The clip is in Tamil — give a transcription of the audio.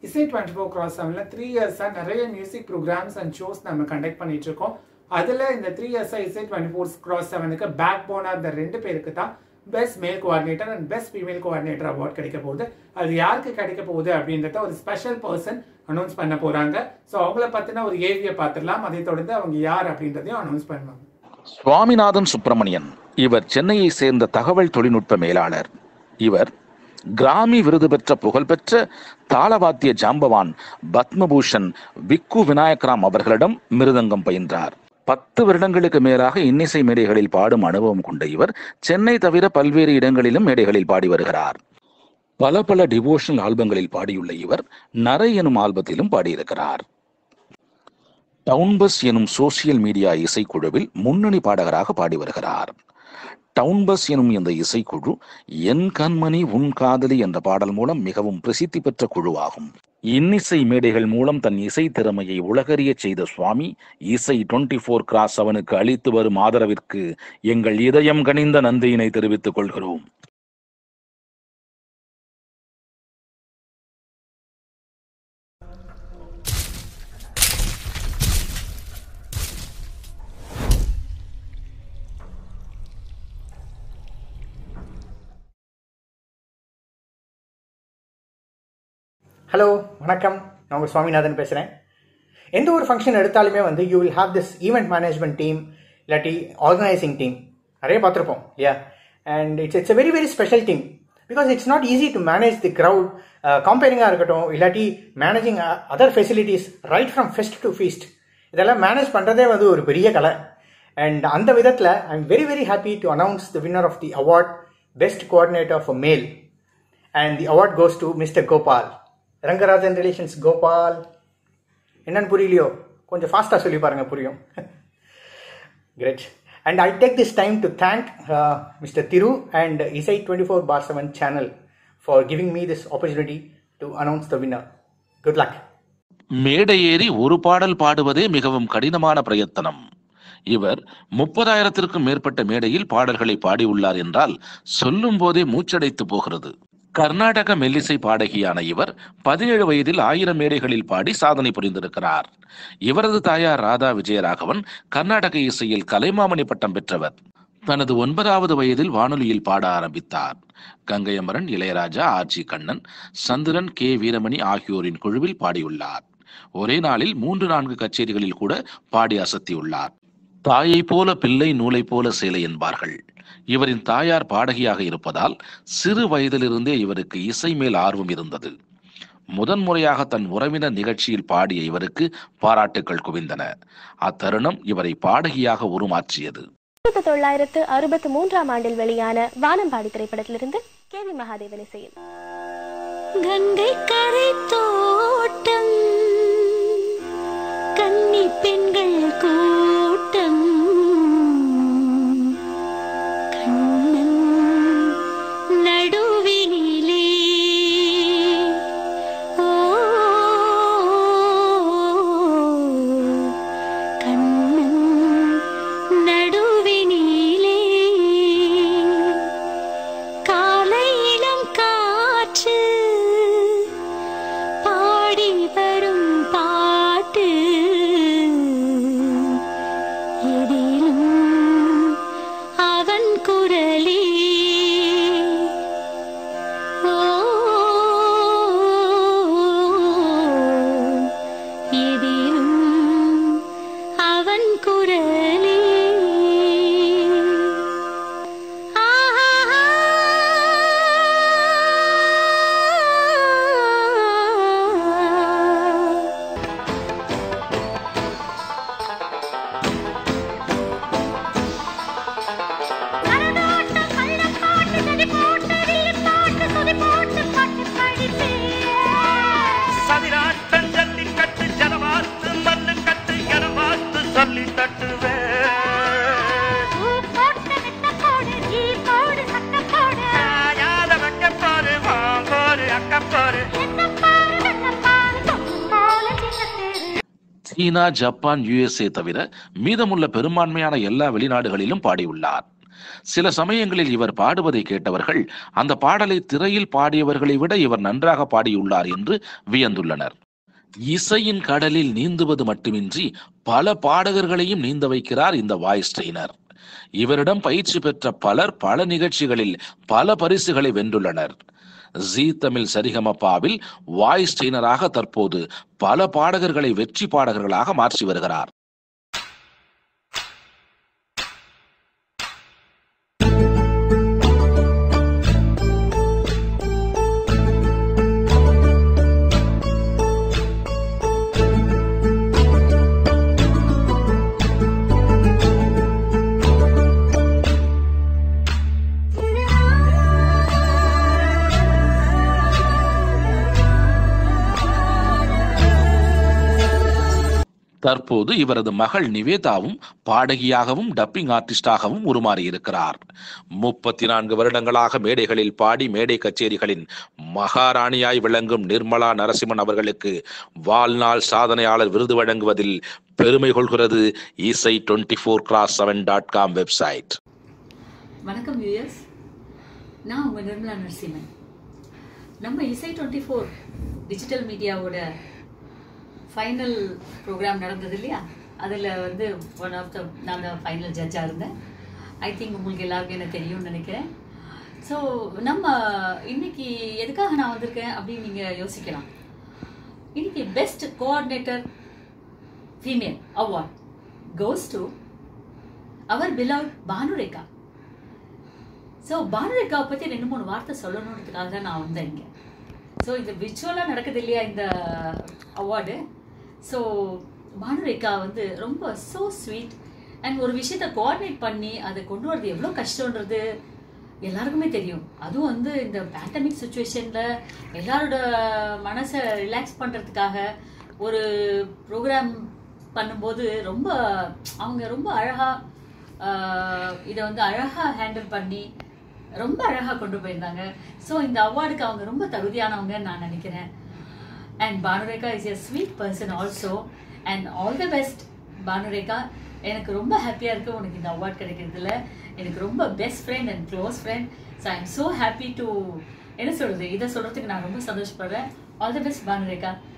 இசை டுவெண்ட்டி ஃபோர் கிராஸ் செவனில் த்ரீ இயர்ஸாக நிறைய மியூசிக் ப்ரோக்ராம்ஸ் அண்ட் ஷோஸ் நம்ம கண்டக்ட் பண்ணிட்டு இருக்கோம் அதில் இந்த த்ரீ இயர்ஸாக இசை டுவெண்ட்டி ஃபோர் கிராஸ் செவனுக்கு பேக் போனாக இருந்த ரெண்டு பேருக்கு தான் best male coordinator and best female coordinator award கிடைக்க போகுது அது யாருக்கு கிடைக்க போகுது அப்படின்றத ஒரு ஸ்பெஷல் பர்சன் அனௌன்ஸ் பண்ண போகிறாங்க ஸோ அவங்கள பற்றின ஒரு ஏவியை பார்த்துடலாம் அதை தொடர்ந்து அவங்க யார் அப்படின்றதையும் அனௌன்ஸ் பண்ணுவாங்க சுவாமிநாதன் சுப்பிரமணியன் இவர் சென்னையை சேர்ந்த தகவல் தொழில்நுட்ப மேலாளர் இவர் கிராமி விருது பெற்ற புகழ்பெற்ற தாளவாத்திய ஜாம்பவான் பத்மபூஷன் விக்கு விநாயகராம் அவர்களிடம் மிருதங்கம் பயின்றார் பத்து வருடங்களுக்கு மேலாக இன்னிசை மேடைகளில் பாடும் அனுபவம் கொண்ட இவர் சென்னை தவிர பல்வேறு இடங்களிலும் மேடைகளில் பாடி வருகிறார் பல பல டிவோஷனல் ஆல்பங்களில் பாடியுள்ள இவர் நரை எனும் ஆல்பத்திலும் பாடியிருக்கிறார் டவுன் பஸ் எனும் சோசியல் மீடியா இசைக்குழுவில் முன்னணி பாடகராக பாடி வருகிறார் டவுன் பஸ் எனும் இந்த இசைக்குழு என் கண்மணி உன் காதலி என்ற பாடல் மூலம் மிகவும் பிரசித்தி பெற்ற குழுவாகும் இன்னிசை மேடைகள் மூலம் தன் இசை திறமையை உலகறிய செய்த சுவாமி இசை டுவெண்ட்டி ஃபோர் கிராஸ் அவனுக்கு அளித்து வரும் ஆதரவிற்கு எங்கள் இதயம் கனிந்த நன்றியினை தெரிவித்துக் கொள்கிறோம் ஹலோ வணக்கம் நான் உங்கள் சுவாமிநாதன் பேசுகிறேன் எந்த ஒரு ஃபங்க்ஷன் எடுத்தாலுமே வந்து you will have this event management team இல்லாட்டி ஆர்கனைசிங் டீம் நிறைய பார்த்துருப்போம் இல்லையா and it's it's a very very special team because it's not easy to manage the crowd கம்பேரிங்காக இருக்கட்டும் இல்லாட்டி managing other facilities right from fest to feast இதெல்லாம் மேனேஜ் பண்ணுறதே வந்து ஒரு பெரிய கலை அண்ட் அந்த விதத்தில் I am very very happy to announce the winner of the award best coordinator for male and the award goes to mister Gopal Rangarajan relations Gopal என்னன்னு புரியலையோ கொஞ்சம் ஃபாஸ்ட்டாக சொல்லி பாருங்க புரியும் great and I take this time to thank mister Thiru and Isai twenty four by seven channel for giving me this opportunity to announce the winner good luck மேடை ஏறி ஒரு பாடல் பாடுவதே மிகவும் கடினமான பிரயத்தனம் இவர் முப்பதாயிரத்திற்கும் மேற்பட்ட மேடையில் பாடல்களை பாடியுள்ளார் என்றால் சொல்லும் போதே மூச்சடைத்து போகிறது கர்நாடக மெல்லிசை பாடகியான இவர் பதினேழு வயதில் ஆயிரம் மேடைகளில் பாடி சாதனை புரிந்திருக்கிறார் இவரது தாயார் ராதா விஜயராகவன் கர்நாடக இசையில் கலைமாமணி பட்டம் பெற்றவர் தனது ஒன்பதாவது வயதில் வானொலியில் பாட ஆரம்பித்தார் கங்கையமரன் இளையராஜா ஆர்ஜி கண்ணன் சந்திரன் கே வீரமணி ஆகியோரின் குழுவில் பாடியுள்ளார் ஒரே நாளில் மூன்று நான்கு கச்சேரிகளில் கூட பாடி அசத்தியுள்ளார் தாயை போல பிள்ளை நூலை போல சேலை என்பார்கள் இவரின் தாயார் பாடகியாக இருப்பதால் சிறு வயதிலிருந்தே இவருக்கு இசை மேல் ஆர்வம் இருந்தது முதன்முறையாக தன் உறவினர் நிகழ்ச்சியில் பாடிய இவருக்கு பாராட்டுக்கள் குவிந்தன அத்தருணம் இவரை பாடகியாக உருமாற்றியது ஆயிரத்தி தொள்ளாயிரத்து அறுபத்தி மூன்றாம் ஆண்டில் வெளியான வானம்பாடி திரைப்படத்திலிருந்து கே வி மகாதேவன் இசையில் கங்கை கரை தோட்டம் கன்னி பெண்கள் கூட்டம் கண்ணன் நடுவினிலே ஓ கண்ணன் நடுவினிலே காலை இளம் காற்று பாடி வரும் பாட்டு எதிலும் அவன் குரலே ஓ எதிலும் அவன் குரலே சதிராட்டம் ஜல்லிக்கட்டு ஜனவாத்து மல்லு கட்டு என சொல்லி தட்டுவேன் யார வைக்க போரு வாங்கோரு அக்கப்போரு சீனா ஜப்பான் யுஎஸ்ஏ தவிர மீதமுள்ள பெரும்பான்மையான எல்லா வெளிநாடுகளிலும் பாடியுள்ளார் சில சமயங்களில் இவர் பாடுவதை கேட்டவர்கள் அந்த பாடலை திரையில் பாடியவர்களை விட இவர் நன்றாக பாடியுள்ளார் என்று வியந்துள்ளனர் இசையின் கடலில் நீந்துவது மட்டுமின்றி பல பாடகர்களையும் நீந்த வைக்கிறார் இந்த வாய்ஸ் ட்ரெய்னர் இவரிடம் பயிற்சி பெற்ற பலர் பல நிகழ்ச்சிகளில் பல பரிசுகளை வென்றுள்ளனர் ஜீ தமிழ் சரிகமப்பாவில் வாய்ஸ் ட்ரெய்னராக தற்போது பல பாடகர்களை வெற்றி பாடகர்களாக மாற்றி வருகிறார் தற்போது இவரது மகள் நிவேதாவும் பாடகியாகவும் டப்பிங் ஆர்டிஸ்டாகவும் உருமாறியிருக்கிறார் முப்பத்தி நான்கு வருடங்களாக மேடைகளில் பாடி மேடை கச்சேரிகளின் மகாராணியாய் விளங்கும் நிர்மலா நரசிம்மன் அவர்களுக்கு வாழ்நாள் சாதனையாளர் விருது வழங்குவதில் பெருமை கொள்கிறது Isai twenty four cross seven dot com website வணக்கம் வியூயர்ஸ் நான் உங்கள் நிர்மலா நரசிம்மன் நம்ம இசை டுவெண்ட்டி ஃபோர் டிஜிட்டல் மீடியாவோட ஃபைனல் ப்ரோக்ராம் நடந்தது இல்லையா அதில் வந்து ஒன் ஆஃப் த நான் தான் ஃபைனல் ஜட்ஜாக இருந்தேன் ஐ திங்க் உங்களுக்கு எல்லாருக்கும் என்ன தெரியும்னு நினைக்கிறேன் ஸோ நம்ம இன்னைக்கு எதுக்காக நான் வந்திருக்கேன் அப்படின்னு நீங்கள் யோசிக்கலாம் இன்னைக்கு best coordinator female award goes to our beloved Bhanurekha so பானுரேகாவை பற்றி ரெண்டு மூணு வார்த்தை சொல்லணுன்றதுக்காக தான் நான் வந்தேன் இங்கே ஸோ இது விர்ச்சுவலாக நடக்குது இல்லையா இந்த அவார்டு ஸோ பானுரேகா வந்து ரொம்ப ஸோ ஸ்வீட் அண்ட் ஒரு விஷயத்த கோஆர்டினேட் பண்ணி அதை கொண்டு வரது எவ்வளோ கஷ்டன்றது எல்லாருக்குமே தெரியும் அதுவும் வந்து இந்த பேண்டமிக் சுச்சுவேஷனில் எல்லாரோட மனசை ரிலாக்ஸ் பண்ணுறதுக்காக ஒரு ப்ரோக்ராம் பண்ணும்போது ரொம்ப அவங்க ரொம்ப அழகாக இதை வந்து அழகாக ஹேண்டில் பண்ணி ரொம்ப அழகாக கொண்டு போயிருந்தாங்க ஸோ இந்த அவார்டுக்கு அவங்க ரொம்ப தகுதியானவங்கன்னு நான் நினைக்கிறேன் and Bhanurekha is a sweet person also and all the best Bhanurekha எனக்கு ரொம்ப ஹாப்பியாக இருக்குது உனக்கு இந்த அவார்ட் கிடைக்கிறதுல எனக்கு ரொம்ப best friend and close friend so I am so happy to என்ன சொல்கிறது இதை சொல்கிறதுக்கு நான் ரொம்ப சந்தோஷப்படுறேன் ஆல் த பெஸ்ட் பானுரேகா